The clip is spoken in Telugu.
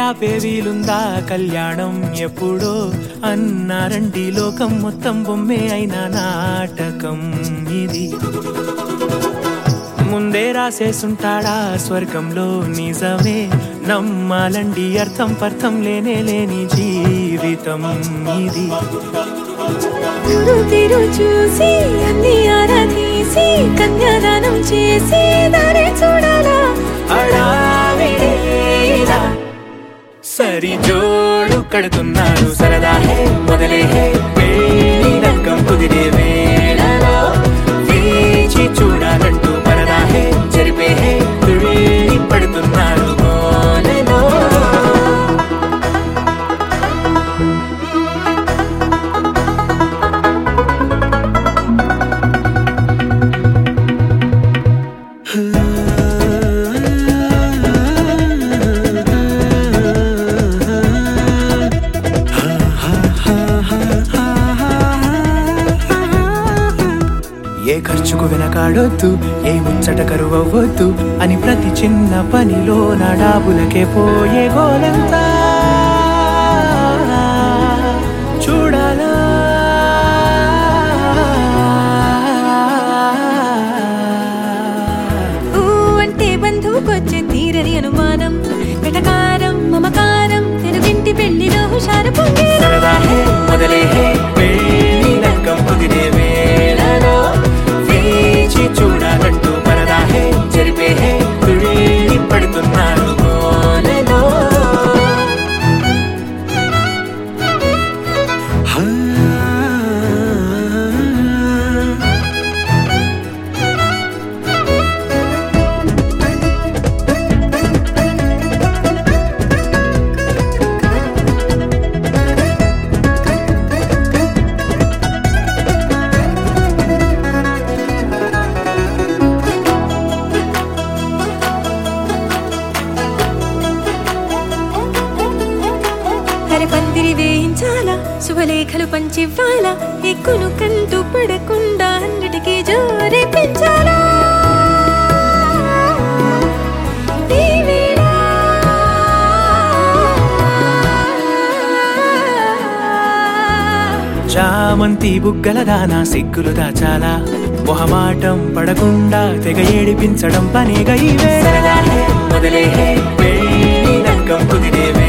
ఆపే వీలుందా కళ్యాణం ఎప్పుడో అన్నారండి లోకం మొత్తం బొమ్మే అయిన నాటకం ఇది ముందే రాసేసుంటాడా స్వర్గంలో నిజమే నమ్మాలండి అర్థం పర్థం లేనే లేని జీవితం ఇది గురు తిరు చూసి అన్ని ఆరాధీసి కన్యాదానం చేసి దారి చూడాలా హడావిడిలా సరి జోడు కడుతున్నారు సరదా హే మొదలే హే పెళ్లి రంగం కుదిరే వేళలో వేచి చూడాలంటూ పరదా హే జరిపే హే తుళ్ళి పడుతున్నారు గోలలో ఏ ఖర్చుకు వెనకాడొద్దు ఏ ముచ్చట కరువవ్వద్దు అని ప్రతి చిన్న పనిలో నా డాబులకే పోయే గోలంతా చూడాలా ఊ అంటే బంధువుకొచ్చే తీరని అనుమానం వెటకారం మమకారం తెలుగింటి పెళ్లిలో హుషారు పొంగే సరదా హే మొదలే హే పెళ్లి రంగం కుదిరే వేళలో వేచి చూడాలంటూ పరదా హే జరిపే హే తుళ్ళి పడుతున్నారు గోలలో హరి పందిరి వేయించాలా శుభలేఖలు పంచివ్వాలా ఎక్కును కంటూ పడకుండా అన్నిటికీ జోరే పెంచాలా ఈ వేళ చామంతి బుగ్గల దానా సిగ్గులు దాచాలా మొహమాటం పడకుండా తెగ ఏడిపించడం పనిగా ఈ వేళ మొదలే హే పెళ్లి రంగం కుదిరే